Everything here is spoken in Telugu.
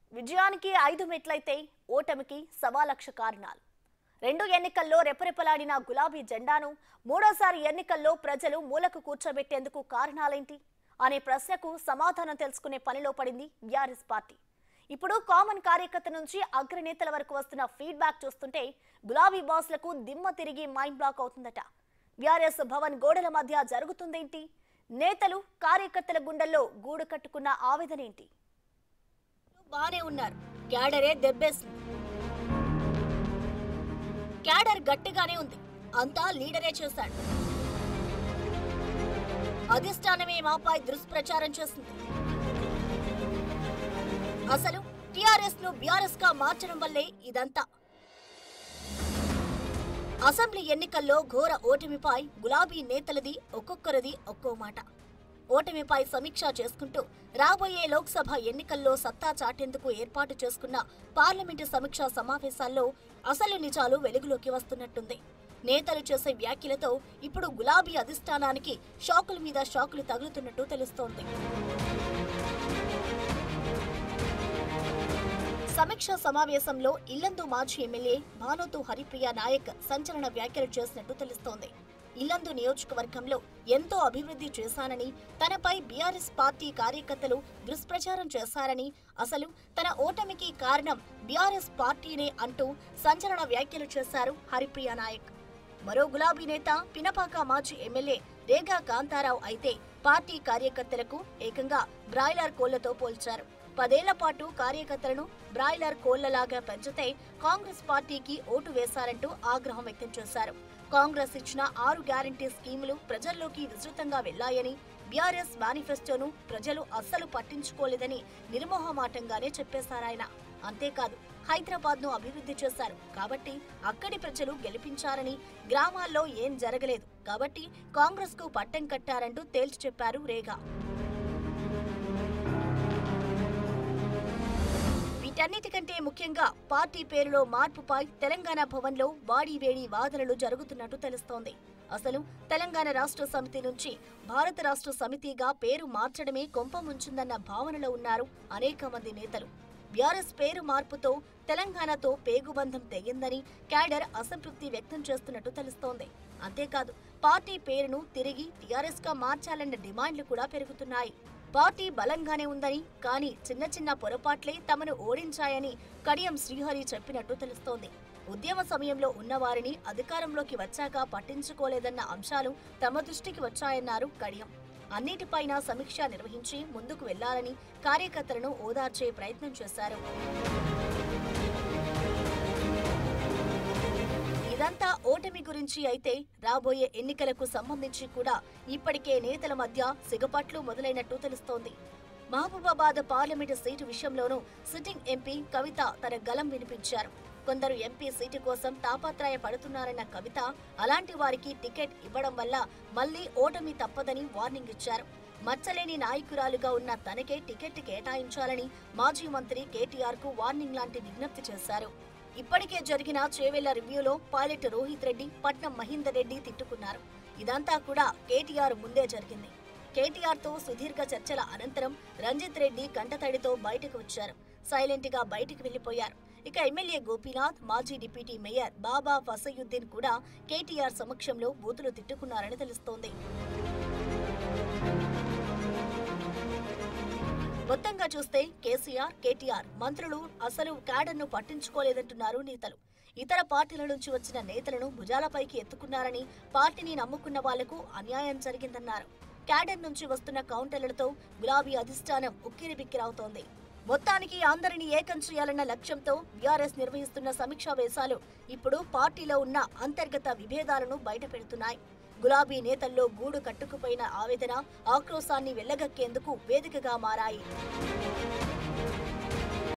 విజయానికి ఐదు మెట్లయితే ఓటమికి సవా లక్ష కారణాలు రెండు ఎన్నికల్లో రెపరెపలాడిన గులాబీ జెండాను మూడోసారి ఎన్నికల్లో ప్రజలు మూలకు కూర్చోబెట్టేందుకు కారణాలేంటి అనే ప్రశ్నకు సమాధానం తెలుసుకునే పనిలో పడింది బీఆర్ఎస్ పార్టీ ఇప్పుడు కామన్ కార్యకర్త నుంచి అగ్రనేతల వరకు వస్తున్న ఫీడ్బ్యాక్ చూస్తుంటే గులాబీ బాస్లకు దిమ్మ తిరిగి మైండ్ బ్లాక్ అవుతుందట బీఆర్ఎస్ భవన్ గోడల మధ్య జరుగుతుందేంటి నేతలు కార్యకర్తల గుండెల్లో గూడు కట్టుకున్న ఆవేదన ఏంటి బానే ఉన్నారు క్యాడరే దెబ్బేసింది క్యాడర్ గట్టిగానే ఉంది అంతా లీడరే చేశాడు అధిష్టానమే మాపై దుష్ప్రచారం చేసింది అసలు టిఆర్ఎస్ ను బిఆర్ఎస్ గా మార్చడం వల్లే ఇదంతా అసెంబ్లీ ఎన్నికల్లో ఘోర ఓటమిపై గులాబీ నేతలది ఒక్కొక్కరిది ఒక్కో మాట ఓటమిపై సమీక్ష చేసుకుంటూ రాబోయే లోక్సభ ఎన్నికల్లో సత్తా చాటేందుకు ఏర్పాటు చేసుకున్న పార్లమెంటు సమీక్షా సమావేశాల్లో అసలు నిజాలు వెలుగులోకి వస్తున్నట్టుంది నేతలు చేసే వ్యాఖ్యలతో ఇప్పుడు గులాబీ అధిష్టానానికి షాకుల మీద షాకులు తగులుతున్నట్టు తెలుస్తోంది సమీక్షా సమావేశంలో ఇల్లందు మాజీ ఎమ్మెల్యే భానుతు హరిప్రియ నాయక్ సంచలన వ్యాఖ్యలు చేసినట్టు తెలుస్తోంది ఇల్లందు నియోజకవర్గంలో ఎంతో అభివృద్ధి చేశానని తనపై బీఆర్ఎస్ పార్టీ కార్యకర్తలు దుష్ప్రచారం చేశారని అసలు తన ఓటమికి కారణం బీఆర్ఎస్ పార్టీనే అంటూ సంచలన వ్యాఖ్యలు చేశారు హరిప్రియ నాయక్ మరో గులాబీ నేత పినపాక మాజీ ఎమ్మెల్యే రేగా కాంతారావు అయితే పార్టీ కార్యకర్తలకు ఏకంగా బ్రాయిలర్ కోళ్లతో పోల్చారు పదేళ్ల పాటు కార్యకర్తలను బ్రాయిలర్ కోళ్లలాగా పెంచితే కాంగ్రెస్ పార్టీకి ఓటు వేశారంటూ ఆగ్రహం వ్యక్తం చేశారు కాంగ్రెస్ ఇచ్చిన ఆరు గ్యారంటీ స్కీములు ప్రజల్లోకి విస్తృతంగా వెళ్లాయని బీఆర్ఎస్ మేనిఫెస్టోను ప్రజలు అస్సలు పట్టించుకోలేదని నిర్మోహమాటంగానే చెప్పేశారాయన అంతేకాదు హైదరాబాద్ ను అభివృద్ధి చేశారు కాబట్టి అక్కడి ప్రజలు గెలిపించారని గ్రామాల్లో ఏం జరగలేదు కాబట్టి కాంగ్రెస్ కు పట్టం కట్టారంటూ తేల్చి చెప్పారు రేగా వీటన్నిటికంటే ముఖ్యంగా పార్టీ పేరులో మార్పుపై తెలంగాణ భవన్లో వాడివేడి వాదనలు జరుగుతున్నట్టు తెలుస్తోంది అసలు తెలంగాణ రాష్ట్ర సమితి నుంచి భారత రాష్ట్ర సమితిగా పేరు మార్చడమే కొంపముంచుందన్న భావనలో ఉన్నారు అనేక మంది నేతలు బీఆర్ఎస్ పేరు మార్పుతో తెలంగాణతో పేగుబంధం తెగిందని క్యాడర్ అసంతృప్తి వ్యక్తం చేస్తున్నట్టు తెలుస్తోంది అంతేకాదు పార్టీ పేరును తిరిగి టీఆర్ఎస్ గా మార్చాలన్న డిమాండ్లు కూడా పెరుగుతున్నాయి పార్టీ బలంగానే ఉందని కానీ చిన్న చిన్న పొరపాట్లే తమను ఓడించాయని కడియం శ్రీహరి చెప్పినట్టు తెలుస్తోంది ఉద్యమ సమయంలో ఉన్నవారిని అధికారంలోకి వచ్చాక పట్టించుకోలేదన్న అంశాలు తమ దృష్టికి వచ్చాయన్నారు కడియం అన్నిటిపైన సమీక్ష నిర్వహించి ముందుకు వెళ్లాలని కార్యకర్తలను ఓదార్చే ప్రయత్నం చేశారు ఇదంతా ఓటమి గురించి అయితే రాబోయే ఎన్నికలకు సంబంధించి కూడా ఇప్పటికే నేతల మధ్య సిగపట్లు మొదలైనట్టు తెలుస్తోంది మహబూబాబాద్ పార్లమెంటు సీటు విషయంలోనూ సిట్టింగ్ ఎంపీ కవిత తన గలం వినిపించారు కొందరు ఎంపీ సీటు కోసం తాపత్రయ పడుతున్నారన్న కవిత అలాంటి వారికి టికెట్ ఇవ్వడం వల్ల మళ్లీ ఓటమి తప్పదని వార్నింగ్ ఇచ్చారు మచ్చలేని నాయకురాలుగా ఉన్న తనకే టికెట్ కేటాయించాలని మాజీ మంత్రి కేటీఆర్ కు వార్నింగ్ లాంటి విజ్ఞప్తి చేశారు ఇప్పటికే జరిగిన చేవెళ్ల రివ్యూలో పైలట్ రోహిత్ రెడ్డి పట్నం మహేందర్ రెడ్డి తిట్టుకున్నారు ఇదంతా కూడా కేటీఆర్ ముందే జరిగింది కేటీఆర్ తో సుదీర్ఘ చర్చల అనంతరం రంజిత్ రెడ్డి కంటతడితో బయటకు వచ్చారు సైలెంట్ గా బయటకు వెళ్లిపోయారు ఇక ఎమ్మెల్యే గోపీనాథ్ మాజీ డిప్యూటీ మేయర్ బాబా ఫసయుద్దీన్ కూడా కేటీఆర్ సమక్షంలో బూతులు తిట్టుకున్నారని తెలుస్తోంది మొత్తంగా చూస్తే కేసీఆర్ కేటీఆర్ మంత్రులు అసలు క్యాడర్ను పట్టించుకోలేదంటున్నారు నేతలు ఇతర పార్టీల నుంచి వచ్చిన నేతలను భుజాలపైకి ఎత్తుకున్నారని పార్టీని నమ్ముకున్న వాళ్లకు అన్యాయం జరిగిందన్నారు క్యాడర్ నుంచి వస్తున్న కౌంటర్లతో గులాబీ అధిష్టానం ఉక్కిరిబిక్కిరవుతోంది మొత్తానికి అందరినీ ఏకం చేయాలన్న లక్ష్యంతో బీఆర్ఎస్ నిర్వహిస్తున్న సమీక్షా వేశాలు ఇప్పుడు పార్టీలో ఉన్న అంతర్గత విభేదాలను బయటపెడుతున్నాయి గులాబీ నేతల్లో గూడు కట్టుకుపోయిన ఆవేదన ఆక్రోశాన్ని వెళ్లగక్కేందుకు వేదికగా మారాయి